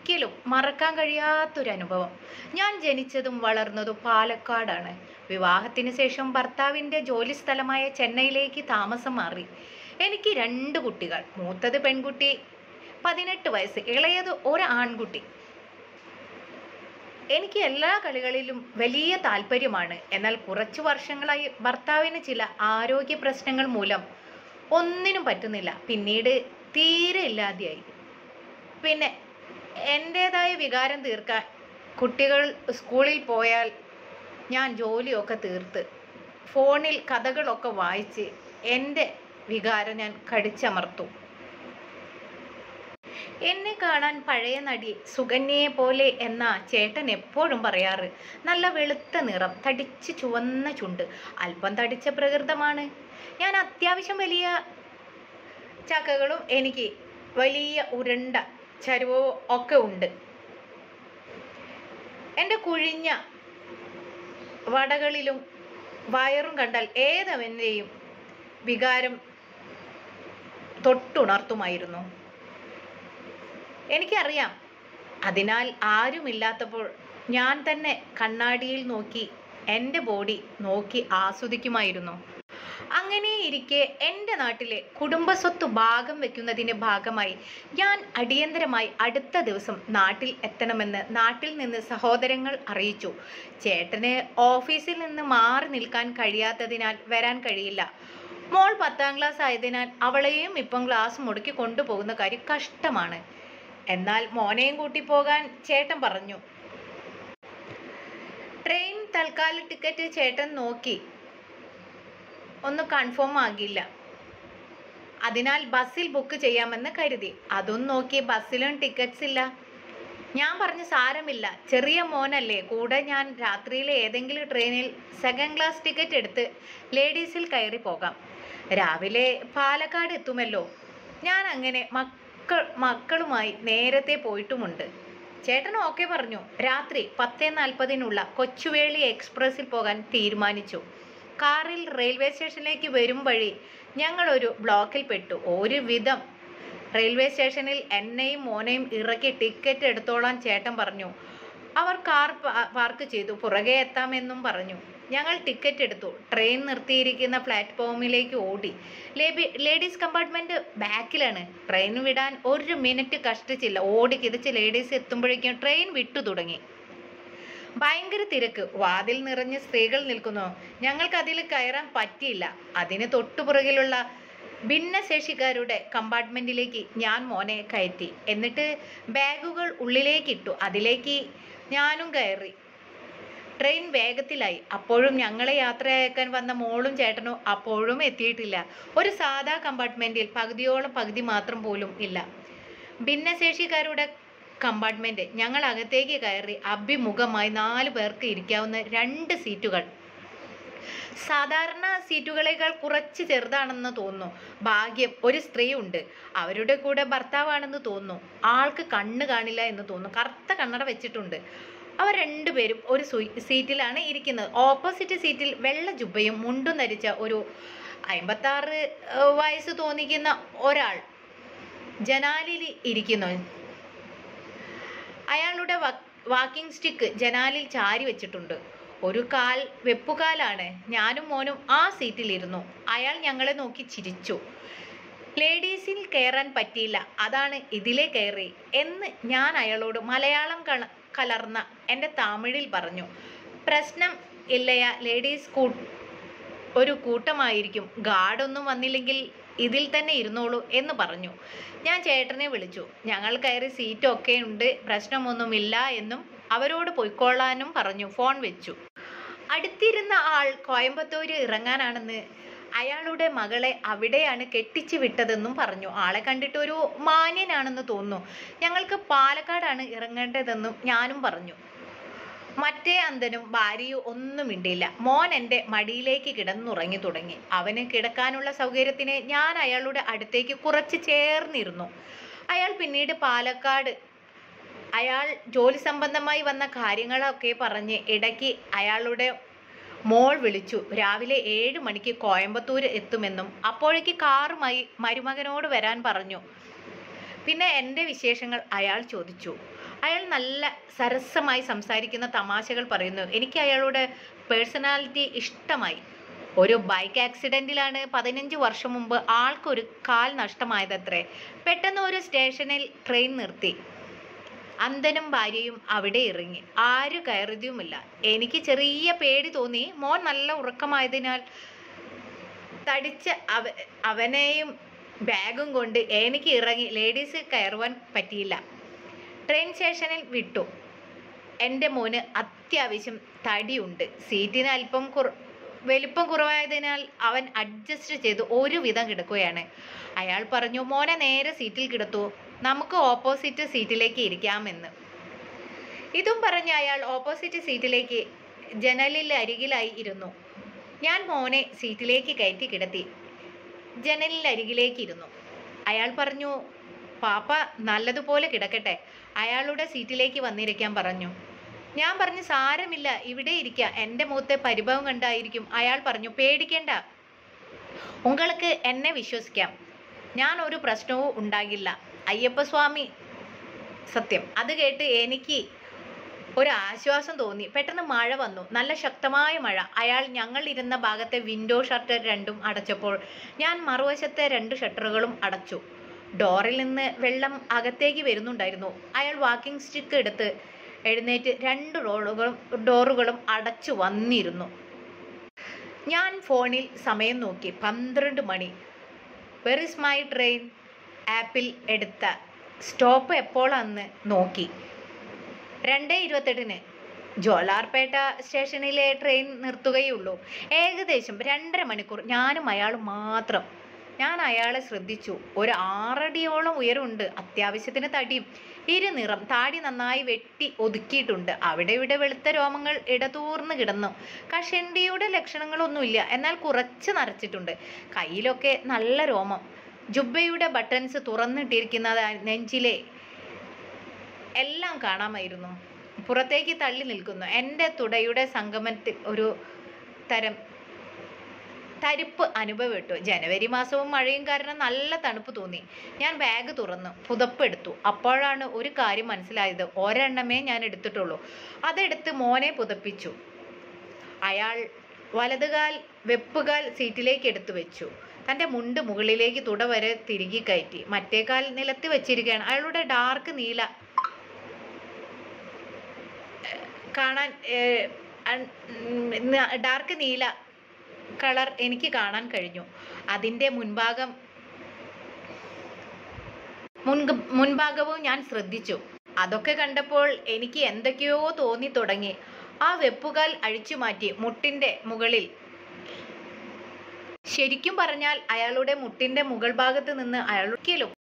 ഒരിക്കലും മറക്കാൻ കഴിയാത്തൊരു അനുഭവം ഞാൻ ജനിച്ചതും വളർന്നതും പാലക്കാടാണ് വിവാഹത്തിന് ശേഷം ഭർത്താവിൻ്റെ ജോലി സ്ഥലമായ ചെന്നൈയിലേക്ക് താമസം മാറി എനിക്ക് രണ്ട് കുട്ടികൾ മൂത്തത് പെൺകുട്ടി പതിനെട്ട് വയസ്സ് ഇളയത് ഒരു ആൺകുട്ടി എനിക്ക് എല്ലാ കളികളിലും വലിയ താല്പര്യമാണ് എന്നാൽ കുറച്ചു വർഷങ്ങളായി ഭർത്താവിന് ചില ആരോഗ്യ പ്രശ്നങ്ങൾ മൂലം ഒന്നിനും പറ്റുന്നില്ല പിന്നീട് തീരെ ഇല്ലാതെയായി പിന്നെ എൻ്റേതായ വികാരം തീർക്കാൻ കുട്ടികൾ സ്കൂളിൽ പോയാൽ ഞാൻ ജോലിയൊക്കെ തീർത്ത് ഫോണിൽ കഥകളൊക്കെ വായിച്ച് എൻ്റെ വികാരം ഞാൻ കടിച്ചമർത്തും എന്നെ കാണാൻ പഴയ നടി സുകന്യയെ പോലെ എന്ന ചേട്ടൻ എപ്പോഴും പറയാറ് നല്ല വെളുത്ത നിറം തടിച്ച് ചുവന്ന ചുണ്ട് അല്പം തടിച്ച പ്രകൃതമാണ് ഞാൻ അത്യാവശ്യം വലിയ ചക്കകളും എനിക്ക് വലിയ ഉരുണ്ട ചരുവവും ഒക്കെ ഉണ്ട് എൻ്റെ കുഴിഞ്ഞ വടകളിലും വയറും കണ്ടാൽ ഏതവൻ്റെയും വികാരം തൊട്ടുണർത്തുമായിരുന്നു എനിക്കറിയാം അതിനാൽ ആരുമില്ലാത്തപ്പോൾ ഞാൻ തന്നെ കണ്ണാടിയിൽ നോക്കി എൻ്റെ ബോഡി നോക്കി ആസ്വദിക്കുമായിരുന്നു അങ്ങനെ ഇരിക്കെ എൻ്റെ നാട്ടിലെ കുടുംബസ്വത്ത് ഭാഗം വെക്കുന്നതിൻ്റെ ഭാഗമായി ഞാൻ അടിയന്തരമായി അടുത്ത ദിവസം നാട്ടിൽ എത്തണമെന്ന് നാട്ടിൽ നിന്ന് സഹോദരങ്ങൾ അറിയിച്ചു ചേട്ടന് ഓഫീസിൽ നിന്ന് മാറി നിൽക്കാൻ കഴിയാത്തതിനാൽ വരാൻ കഴിയില്ല മോൾ പത്താം ക്ലാസ് ആയതിനാൽ അവളെയും ഇപ്പം ക്ലാസ് മുടക്കി കൊണ്ടുപോകുന്ന കാര്യം കഷ്ടമാണ് എന്നാൽ മോനെയും കൂട്ടി പോകാൻ ചേട്ടൻ പറഞ്ഞു ട്രെയിൻ തൽക്കാല ടിക്കറ്റ് ചേട്ടൻ നോക്കി ഒന്ന് കൺഫേം ആകില്ല അതിനാൽ ബസ്സിൽ ബുക്ക് ചെയ്യാമെന്ന് കരുതി അതും നോക്കി ബസ്സിലും ടിക്കറ്റ്സ് ഇല്ല ഞാൻ പറഞ്ഞു സാരമില്ല ചെറിയ മോനല്ലേ കൂടെ ഞാൻ രാത്രിയിലെ ഏതെങ്കിലും ട്രെയിനിൽ സെക്കൻഡ് ക്ലാസ് ടിക്കറ്റ് എടുത്ത് ലേഡീസിൽ കയറി പോകാം രാവിലെ പാലക്കാട് എത്തുമല്ലോ ഞാൻ അങ്ങനെ മക്കൾ മക്കളുമായി നേരത്തെ പോയിട്ടുമുണ്ട് ചേട്ടൻ ഓക്കെ പറഞ്ഞു രാത്രി പത്ത് നാൽപ്പതിനുള്ള കൊച്ചുവേളി എക്സ്പ്രസ്സിൽ പോകാൻ തീരുമാനിച്ചു കാറിൽ റെയിൽവേ സ്റ്റേഷനിലേക്ക് വരും വഴി ഞങ്ങളൊരു ബ്ലോക്കിൽ പെട്ടു ഒരു വിധം റെയിൽവേ സ്റ്റേഷനിൽ എന്നെയും മോനെയും ഇറക്കി ടിക്കറ്റ് എടുത്തോളാൻ ചേട്ടൻ പറഞ്ഞു അവർ കാർ പാ- പാർക്ക് ചെയ്തു പുറകെ എത്താമെന്നും പറഞ്ഞു ഞങ്ങൾ ടിക്കറ്റ് എടുത്തു ട്രെയിൻ നിർത്തിയിരിക്കുന്ന പ്ലാറ്റ്ഫോമിലേക്ക് ഓടി ലേബി ലേഡീസ് കമ്പാർട്ട്മെന്റ് ബാക്കിലാണ് ട്രെയിൻ വിടാൻ ഒരു മിനിറ്റ് കഷ്ടിച്ചില്ല ഓടി കിതച്ച് ലേഡീസ് എത്തുമ്പോഴേക്കും ട്രെയിൻ വിട്ടു തുടങ്ങി ഭയങ്കര തിരക്ക് വാതിൽ നിറഞ്ഞ് സ്ത്രീകൾ നിൽക്കുന്നു ഞങ്ങൾക്ക് അതിൽ കയറാൻ പറ്റിയില്ല അതിന് തൊട്ടുപുറകിലുള്ള ഭിന്നശേഷിക്കാരുടെ കമ്പാർട്ട്മെന്റിലേക്ക് ഞാൻ മോനെ കയറ്റി എന്നിട്ട് ബാഗുകൾ ഉള്ളിലേക്ക് ഇട്ടു അതിലേക്ക് ഞാനും കയറി ട്രെയിൻ വേഗത്തിലായി അപ്പോഴും ഞങ്ങളെ യാത്രയാക്കാൻ വന്ന മോളും ചേട്ടനും അപ്പോഴും എത്തിയിട്ടില്ല ഒരു സാധാ കമ്പാർട്ട്മെന്റിൽ പകുതിയോളം പകുതി മാത്രം പോലും ഇല്ല ഭിന്നശേഷിക്കാരുടെ കമ്പാർട്ട്മെന്റ് ഞങ്ങൾ അകത്തേക്ക് കയറി അഭിമുഖമായി നാല് പേർക്ക് ഇരിക്കാവുന്ന രണ്ട് സീറ്റുകൾ സാധാരണ സീറ്റുകളേക്കാൾ കുറച്ച് ചെറുതാണെന്ന് തോന്നുന്നു ഭാഗ്യം ഒരു സ്ത്രീ ഉണ്ട് അവരുടെ കൂടെ ഭർത്താവാണെന്ന് തോന്നുന്നു ആൾക്ക് കണ്ണ് കാണില്ല എന്ന് തോന്നുന്നു കറുത്ത കണ്ണട വെച്ചിട്ടുണ്ട് അവർ രണ്ടുപേരും ഒരു സു- സീറ്റിലാണ് ഇരിക്കുന്നത് ഓപ്പോസിറ്റ് സീറ്റിൽ വെള്ള ജുബയും മുണ്ടും ധരിച്ച ഒരു അമ്പത്താറ് വയസ്സ് തോന്നിക്കുന്ന ഒരാൾ ജനാലിൽ ഇരിക്കുന്നു അയാളുടെ വാക്കിംഗ് സ്റ്റിക്ക് ജനാലിൽ ചാരി വെച്ചിട്ടുണ്ട് ഒരു കാൽ വെപ്പുകാലാണ് ഞാനും മോനും ആ സീറ്റിലിരുന്നു അയാൾ ഞങ്ങളെ നോക്കി ചിരിച്ചു ലേഡീസിൽ കയറാൻ പറ്റിയില്ല അതാണ് ഇതിലെ കയറി എന്ന് ഞാൻ അയാളോട് മലയാളം കള കലർന്ന എൻ്റെ തമിഴിൽ പറഞ്ഞു പ്രശ്നം ഇല്ലയ ലേഡീസ് കൂ ഒരു കൂട്ടമായിരിക്കും ഗാർഡൊന്നും വന്നില്ലെങ്കിൽ ഇതിൽ തന്നെ ഇരുന്നോളൂ എന്ന് പറഞ്ഞു ഞാൻ ചേട്ടനെ വിളിച്ചു ഞങ്ങൾ കയറി സീറ്റൊക്കെ ഉണ്ട് പ്രശ്നമൊന്നുമില്ല എന്നും അവരോട് പൊയ്ക്കൊള്ളാനും പറഞ്ഞു ഫോൺ വെച്ചു അടുത്തിരുന്ന ആൾ കോയമ്പത്തൂര് ഇറങ്ങാനാണെന്ന് അയാളുടെ മകളെ അവിടെയാണ് കെട്ടിച്ചു വിട്ടതെന്നും പറഞ്ഞു ആളെ കണ്ടിട്ട് ഒരു മാന്യനാണെന്ന് തോന്നുന്നു ഞങ്ങൾക്ക് പാലക്കാടാണ് ഇറങ്ങേണ്ടതെന്നും ഞാനും പറഞ്ഞു മറ്റേ അന്തനും ഭാര്യയും ഒന്നും മിണ്ടിയില്ല മോൻ എൻ്റെ മടിയിലേക്ക് കിടന്നുറങ്ങി തുടങ്ങി അവന് കിടക്കാനുള്ള സൗകര്യത്തിന് ഞാൻ അയാളുടെ അടുത്തേക്ക് കുറച്ച് ചേർന്നിരുന്നു അയാൾ പിന്നീട് പാലക്കാട് അയാൾ ജോലി സംബന്ധമായി വന്ന കാര്യങ്ങളൊക്കെ പറഞ്ഞ് ഇടയ്ക്ക് അയാളുടെ മോൾ വിളിച്ചു രാവിലെ ഏഴ് മണിക്ക് കോയമ്പത്തൂർ എത്തുമെന്നും അപ്പോഴേക്ക് കാറുമായി മരുമകനോട് വരാൻ പറഞ്ഞു പിന്നെ എൻ്റെ വിശേഷങ്ങൾ അയാൾ ചോദിച്ചു അയാൾ നല്ല സരസമായി സംസാരിക്കുന്ന തമാശകൾ പറയുന്നു എനിക്ക് അയാളുടെ പേഴ്സണാലിറ്റി ഇഷ്ടമായി ഒരു ബൈക്ക് ആക്സിഡന്റിലാണ് പതിനഞ്ച് വർഷം മുമ്പ് ആൾക്കൊരു കാൽ നഷ്ടമായതത്രേ പെട്ടെന്ന് ഒരു സ്റ്റേഷനിൽ ട്രെയിൻ നിർത്തി അന്തനും ഭാര്യയും അവിടെ ഇറങ്ങി ആര് കയറിയതുമില്ല എനിക്ക് ചെറിയ പേടി തോന്നി മോൻ നല്ല ഉറക്കമായതിനാൽ തടിച്ച അവ അവനെയും ബാഗും കൊണ്ട് എനിക്ക് ഇറങ്ങി ലേഡീസ് കയറുവാൻ പറ്റിയില്ല ട്രെയിൻ സ്റ്റേഷനിൽ വിട്ടു എൻ്റെ മോന് അത്യാവശ്യം തടിയുണ്ട് സീറ്റിന് അല്പം കുറ വലിപ്പം കുറവായതിനാൽ അവൻ അഡ്ജസ്റ്റ് ചെയ്ത് ഒരുവിധം കിടക്കുകയാണ് അയാൾ പറഞ്ഞു മോനെ നേരെ സീറ്റിൽ കിടത്തു നമുക്ക് ഓപ്പോസിറ്റ് സീറ്റിലേക്ക് ഇരിക്കാമെന്ന് ഇതും പറഞ്ഞ് അയാൾ ഓപ്പോസിറ്റ് സീറ്റിലേക്ക് ജനലിൽ അരികിലായി ഇരുന്നു ഞാൻ മോനെ സീറ്റിലേക്ക് കയറ്റി കിടത്തി ജനലിൽ അരികിലേക്ക് ഇരുന്നു അയാൾ പറഞ്ഞു പാപ്പ നല്ലതുപോലെ കിടക്കട്ടെ അയാളുടെ സീറ്റിലേക്ക് വന്നിരിക്കാൻ പറഞ്ഞു ഞാൻ പറഞ്ഞു സാരമില്ല ഇവിടെ ഇരിക്കുക എൻ്റെ മുഖത്തെ പരിഭവം കണ്ടായിരിക്കും അയാൾ പറഞ്ഞു പേടിക്കേണ്ട ഉങ്ങൾക്ക് എന്നെ വിശ്വസിക്കാം ഞാൻ ഒരു പ്രശ്നവും ഉണ്ടാകില്ല അയ്യപ്പസ്വാമി സത്യം അത് കേട്ട് എനിക്ക് ഒരു ആശ്വാസം തോന്നി പെട്ടെന്ന് മഴ വന്നു നല്ല ശക്തമായ മഴ അയാൾ ഞങ്ങൾ ഇരുന്ന ഭാഗത്തെ വിൻഡോ ഷട്ടർ രണ്ടും അടച്ചപ്പോൾ ഞാൻ മറുവശത്തെ രണ്ട് ഷട്ടറുകളും അടച്ചു ഡോറിൽ നിന്ന് വെള്ളം അകത്തേക്ക് വരുന്നുണ്ടായിരുന്നു അയാൾ വാക്കിംഗ് സ്റ്റിക്ക് എടുത്ത് എഴുന്നേറ്റ് രണ്ട് റോളുകളും ഡോറുകളും അടച്ചു വന്നിരുന്നു ഞാൻ ഫോണിൽ സമയം നോക്കി പന്ത്രണ്ട് മണി വെർ ഇസ് മൈ ട്രെയിൻ ആപ്പിൽ എടുത്ത സ്റ്റോപ്പ് എപ്പോഴാന്ന് നോക്കി രണ്ട് ഇരുപത്തെട്ടിന് ജോലാർപേട്ട സ്റ്റേഷനിലെ ട്രെയിൻ നിർത്തുകയുള്ളൂ ഏകദേശം രണ്ടര മണിക്കൂർ ഞാനും അയാളും മാത്രം ഞാൻ അയാളെ ശ്രദ്ധിച്ചു ഒരു ആറടിയോളം ഉയരമുണ്ട് അത്യാവശ്യത്തിന് തടിയും ഇരുനിറം താടി നന്നായി വെട്ടി ഒതുക്കിയിട്ടുണ്ട് അവിടെ ഇവിടെ വെളുത്ത രോമങ്ങൾ ഇടതൂർന്ന് കിടന്നു കഷണ്ടിയുടെ ലക്ഷണങ്ങളൊന്നുമില്ല എന്നാൽ കുറച്ച് നരച്ചിട്ടുണ്ട് കയ്യിലൊക്കെ നല്ല രോമം ജുബയുടെ ബട്ടൺസ് തുറന്നിട്ടിരിക്കുന്നത് നെഞ്ചിലെ എല്ലാം കാണാമായിരുന്നു പുറത്തേക്ക് തള്ളി നിൽക്കുന്നു എൻ്റെ തുടയുടെ സംഗമത്തിൽ ഒരു തരം തരിപ്പ് അനുഭവപ്പെട്ടു ജനുവരി മാസവും മഴയും കാരണം നല്ല തണുപ്പ് തോന്നി ഞാൻ ബാഗ് തുറന്നു പുതപ്പെടുത്തു അപ്പോഴാണ് ഒരു കാര്യം മനസ്സിലായത് ഒരെണ്ണമേ ഞാൻ എടുത്തിട്ടുള്ളൂ അതെടുത്ത് മോനെ പുതപ്പിച്ചു അയാൾ വലതുകാൽ വെപ്പുകാൽ സീറ്റിലേക്ക് എടുത്തു വെച്ചു തൻ്റെ മുണ്ട് മുകളിലേക്ക് തുട വരെ തിരികെ കയറ്റി മറ്റേ കാൽ നിലത്ത് വെച്ചിരിക്കുകയാണ് അയാളുടെ ഡാർക്ക് നീല കാണാൻ ഡാർക്ക് നീല കളർ എനിക്ക് കാണാൻ കഴിഞ്ഞു അതിൻ്റെ മുൻഭാഗം മുൻക മുൻഭാഗവും ഞാൻ ശ്രദ്ധിച്ചു അതൊക്കെ കണ്ടപ്പോൾ എനിക്ക് എന്തൊക്കെയോ തോന്നി തുടങ്ങി ആ വെപ്പുകാൽ അഴിച്ചു മാറ്റി മുട്ടിൻ്റെ മുകളിൽ ശരിക്കും പറഞ്ഞാൽ അയാളുടെ മുട്ടിൻ്റെ മുകൾ ഭാഗത്ത് നിന്ന് അയാൾ ഒരിക്കലും